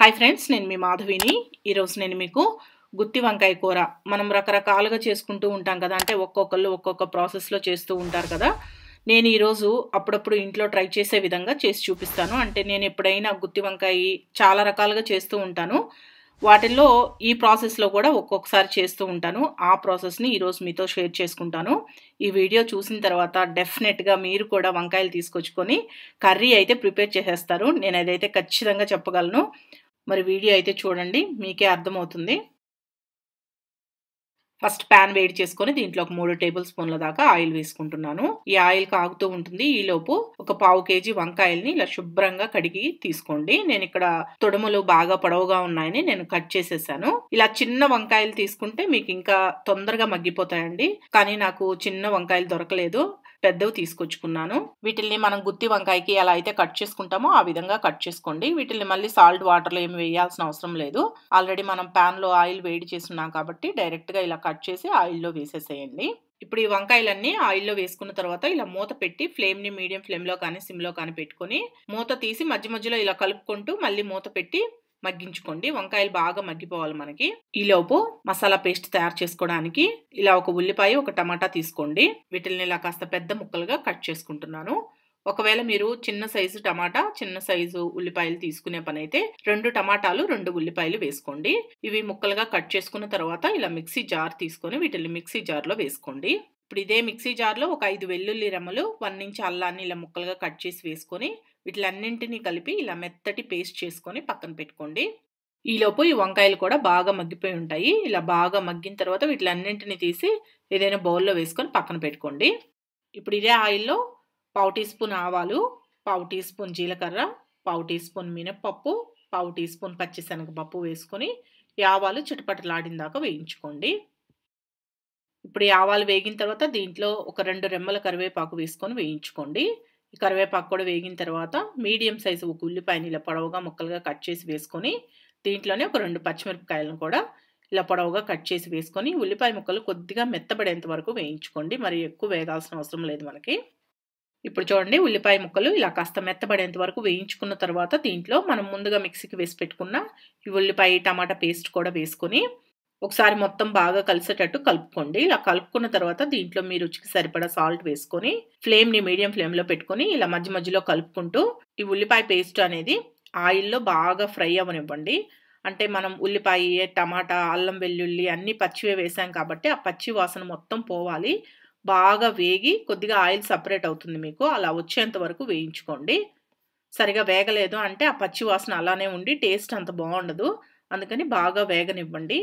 hi friends నేను మీ మాధవిని ఈరోజు నేను మీకు గుత్తి వంకాయ కూర మనం రకరకాలుగా చేసుకుంటూ ఉంటాం కదా అంటే ఒక్కొక్కళ్ళు ఒక్కొక్క ప్రాసెస్లో చేస్తూ ఉంటారు కదా నేను ఈరోజు అప్పుడప్పుడు ఇంట్లో ట్రై చేసే విధంగా చేసి చూపిస్తాను అంటే నేను ఎప్పుడైనా గుత్తి వంకాయ చాలా రకాలుగా చేస్తూ ఉంటాను వాటిల్లో ఈ ప్రాసెస్లో కూడా ఒక్కొక్కసారి చేస్తూ ఉంటాను ఆ ప్రాసెస్ని ఈరోజు మీతో షేర్ చేసుకుంటాను ఈ వీడియో చూసిన తర్వాత డెఫినెట్గా మీరు కూడా వంకాయలు తీసుకొచ్చుకొని కర్రీ అయితే ప్రిపేర్ చేసేస్తారు నేను అదైతే ఖచ్చితంగా చెప్పగలను మరి వీడియో అయితే చూడండి మీకే అర్థమవుతుంది ఫస్ట్ ప్యాన్ వేడి చేసుకొని దీంట్లో ఒక మూడు టేబుల్ స్పూన్ల దాకా ఆయిల్ వేసుకుంటున్నాను ఈ ఆయిల్ కాగుతూ ఉంటుంది ఈ లోపు ఒక పావు కేజీ వంకాయల్ని ఇలా శుభ్రంగా కడిగి తీసుకోండి నేను ఇక్కడ తొడుములు బాగా పొడవుగా ఉన్నాయని నేను కట్ చేసేసాను ఇలా చిన్న వంకాయలు తీసుకుంటే మీకు ఇంకా తొందరగా మగ్గిపోతాయండి కానీ నాకు చిన్న వంకాయలు దొరకలేదు పెద్దవి తీసుకొచ్చుకున్నాను వీటిల్ని మనం గుత్తి వంకాయకి ఎలా అయితే కట్ చేసుకుంటామో ఆ విధంగా కట్ చేసుకోండి వీటిల్ని మళ్ళీ సాల్ట్ వాటర్లో ఏమి వేయాల్సిన అవసరం లేదు ఆల్రెడీ మనం ప్యాన్లో ఆయిల్ వేడి చేస్తున్నాం కాబట్టి డైరెక్ట్గా ఇలా కట్ చేసి ఆయిల్లో వేసేసేయండి ఇప్పుడు ఈ వంకాయలన్నీ ఆయిల్లో వేసుకున్న తర్వాత ఇలా మూత పెట్టి ఫ్లేమ్ని మీడియం ఫ్లేమ్లో కానీ సిమ్లో కానీ పెట్టుకొని మూత తీసి మధ్య మధ్యలో ఇలా కలుపుకుంటూ మళ్ళీ మూత పెట్టి మగ్గించుకోండి వంకాయలు బాగా మగ్గిపోవాలి మనకి ఈలోపు మసాలా పేస్ట్ తయారు చేసుకోవడానికి ఇలా ఒక ఉల్లిపాయ ఒక టమాటా తీసుకోండి వీటిని ఇలా కాస్త పెద్ద ముక్కలుగా కట్ చేసుకుంటున్నాను ఒకవేళ మీరు చిన్న సైజు టమాటా చిన్న సైజు ఉల్లిపాయలు తీసుకునే పని అయితే రెండు టమాటాలు రెండు ఉల్లిపాయలు వేసుకోండి ఇవి ముక్కలుగా కట్ చేసుకున్న తర్వాత ఇలా మిక్సీ జార్ తీసుకొని వీటిని మిక్సీ జార్లో వేసుకోండి ఇప్పుడు ఇదే మిక్సీ జార్లో ఒక ఐదు వెల్లుల్లి రెమ్మలు వన్ ఇంచ్ అల్లాన్ని ఇలా ముక్కలుగా కట్ చేసి వేసుకొని వీటిలన్నింటినీ కలిపి ఇలా మెత్తటి పేస్ట్ చేసుకొని పక్కన పెట్టుకోండి ఈలోపు ఈ వంకాయలు కూడా బాగా మగ్గిపోయి ఉంటాయి ఇలా బాగా మగ్గిన తర్వాత వీటిలన్నింటినీ తీసి ఏదైనా బౌల్లో వేసుకొని పక్కన పెట్టుకోండి ఇప్పుడు ఇదే ఆయిల్లో పావు టీ స్పూన్ ఆవాలు పావు టీ స్పూన్ జీలకర్ర పావు టీ స్పూన్ మినప్పప్పు పావు టీ స్పూన్ పచ్చిశనగపప్పు వేసుకొని ఈ ఆవాలు చిటపటలాడిన దాకా వేయించుకోండి ఇప్పుడు ఈ ఆవాలు వేగిన తర్వాత దీంట్లో ఒక రెండు రెమ్మల కరివేపాకు వేసుకొని వేయించుకోండి ఈ కరివేపాకు కూడా వేగిన తర్వాత మీడియం సైజు ఒక ఉల్లిపాయని ఇలా పొడవుగా ముక్కలుగా కట్ చేసి వేసుకొని దీంట్లోనే ఒక రెండు పచ్చిమిరపకాయలను కూడా ఇలా పొడవుగా కట్ చేసి వేసుకొని ఉల్లిపాయ ముక్కలు కొద్దిగా మెత్తబడేంత వరకు వేయించుకోండి మరి ఎక్కువ వేగాల్సిన అవసరం లేదు మనకి ఇప్పుడు చూడండి ఉల్లిపాయ ముక్కలు ఇలా కాస్త మెత్తబడేంత వరకు వేయించుకున్న తర్వాత దీంట్లో మనం ముందుగా మిక్సీకి వేసి పెట్టుకున్న ఈ ఉల్లిపాయ టమాటా పేస్ట్ కూడా వేసుకొని ఒకసారి మొత్తం బాగా కలిసేటట్టు కలుపుకోండి ఇలా కలుపుకున్న తర్వాత దీంట్లో మీ రుచికి సరిపడా సాల్ట్ వేసుకొని ఫ్లేమ్ని మీడియం ఫ్లేమ్లో పెట్టుకొని ఇలా మధ్య మధ్యలో కలుపుకుంటూ ఈ ఉల్లిపాయ పేస్ట్ అనేది ఆయిల్లో బాగా ఫ్రై అవ్వనివ్వండి అంటే మనం ఉల్లిపాయ టమాటా అల్లం వెల్లుల్లి అన్నీ పచ్చివే వేసాం కాబట్టి ఆ పచ్చి వాసన మొత్తం పోవాలి బాగా వేగి కొద్దిగా ఆయిల్ సపరేట్ అవుతుంది మీకు అలా వచ్చేంత వరకు వేయించుకోండి సరిగా వేగలేదు అంటే ఆ పచ్చి వాసన అలానే ఉండి టేస్ట్ అంత బాగుండదు అందుకని బాగా వేగనివ్వండి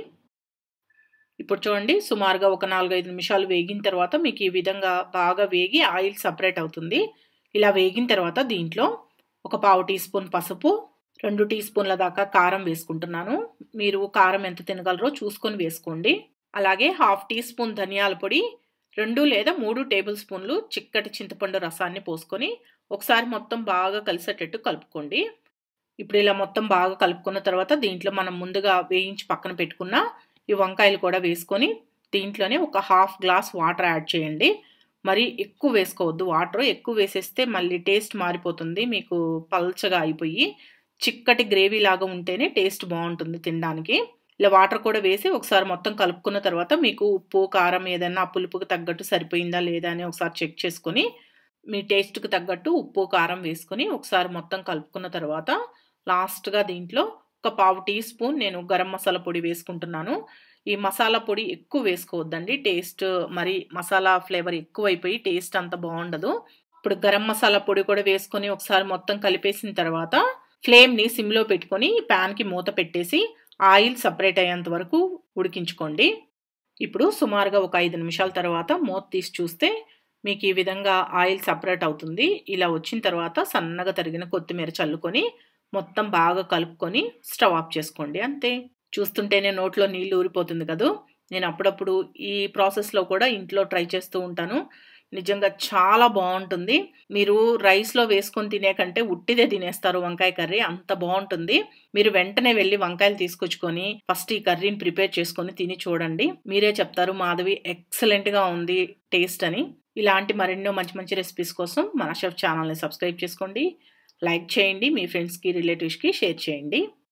ఇప్పుడు చూడండి సుమారుగా ఒక నాలుగైదు నిమిషాలు వేగిన తర్వాత మీకు ఈ విధంగా బాగా వేగి ఆయిల్ సపరేట్ అవుతుంది ఇలా వేగిన తర్వాత దీంట్లో ఒక పావు టీ స్పూన్ పసుపు రెండు టీ స్పూన్ల దాకా కారం వేసుకుంటున్నాను మీరు కారం ఎంత తినగలరో చూసుకొని వేసుకోండి అలాగే హాఫ్ టీ స్పూన్ ధనియాల పొడి రెండు లేదా మూడు టేబుల్ స్పూన్లు చిక్కటి చింతపండు రసాన్ని పోసుకొని ఒకసారి మొత్తం బాగా కలిసేటట్టు కలుపుకోండి ఇప్పుడు ఇలా మొత్తం బాగా కలుపుకున్న తర్వాత దీంట్లో మనం ముందుగా వేయించి పక్కన పెట్టుకున్న ఈ వంకాయలు కూడా వేసుకొని దీంట్లోనే ఒక హాఫ్ గ్లాస్ వాటర్ యాడ్ చేయండి మరి ఎక్కువ వేసుకోవద్దు వాటర్ ఎక్కువ వేసేస్తే మళ్ళీ టేస్ట్ మారిపోతుంది మీకు పల్చగా అయిపోయి చిక్కటి గ్రేవీ లాగా ఉంటేనే టేస్ట్ బాగుంటుంది తినడానికి ఇలా వాటర్ కూడా వేసి ఒకసారి మొత్తం కలుపుకున్న తర్వాత మీకు ఉప్పు కారం ఏదైనా పులుపుకి తగ్గట్టు సరిపోయిందా లేదా అని ఒకసారి చెక్ చేసుకొని మీ టేస్ట్కి తగ్గట్టు ఉప్పు కారం వేసుకొని ఒకసారి మొత్తం కలుపుకున్న తర్వాత లాస్ట్గా దీంట్లో ఒక పావు టీ స్పూన్ నేను గరం మసాలా పొడి వేసుకుంటున్నాను ఈ మసాలా పొడి ఎక్కువ వేసుకోవద్దండి టేస్ట్ మరి మసాలా ఫ్లేవర్ ఎక్కువైపోయి టేస్ట్ అంత బాగుండదు ఇప్పుడు గరం మసాలా పొడి కూడా వేసుకొని ఒకసారి మొత్తం కలిపేసిన తర్వాత ఫ్లేమ్ని సిమ్లో పెట్టుకొని ప్యాన్కి మూత పెట్టేసి ఆయిల్ సపరేట్ అయ్యేంత వరకు ఉడికించుకోండి ఇప్పుడు సుమారుగా ఒక ఐదు నిమిషాల తర్వాత మూత తీసి చూస్తే మీకు ఈ విధంగా ఆయిల్ సపరేట్ అవుతుంది ఇలా వచ్చిన తర్వాత సన్నగా తరిగిన కొత్తిమీర చల్లుకొని మొత్తం బాగా కలుపుకొని స్టవ్ ఆఫ్ చేసుకోండి అంతే చూస్తుంటేనే నోట్లో నీళ్ళు ఊరిపోతుంది కదా నేను అప్పుడప్పుడు ఈ ప్రాసెస్లో కూడా ఇంట్లో ట్రై చేస్తూ ఉంటాను నిజంగా చాలా బాగుంటుంది మీరు రైస్లో వేసుకొని తినే కంటే ఉట్టిదే తినేస్తారు వంకాయ కర్రీ అంత బాగుంటుంది మీరు వెంటనే వెళ్ళి వంకాయలు తీసుకొచ్చుకొని ఫస్ట్ ఈ కర్రీని ప్రిపేర్ చేసుకొని తిని చూడండి మీరే చెప్తారు మాధవి ఎక్సలెంట్గా ఉంది టేస్ట్ అని ఇలాంటి మరెన్నో మంచి మంచి రెసిపీస్ కోసం మన షెఫ్ ఛానల్ని సబ్స్క్రైబ్ చేసుకోండి లైక్ చేయండి మీ ఫ్రెండ్స్కి రిలేటివ్స్కి షేర్ చేయండి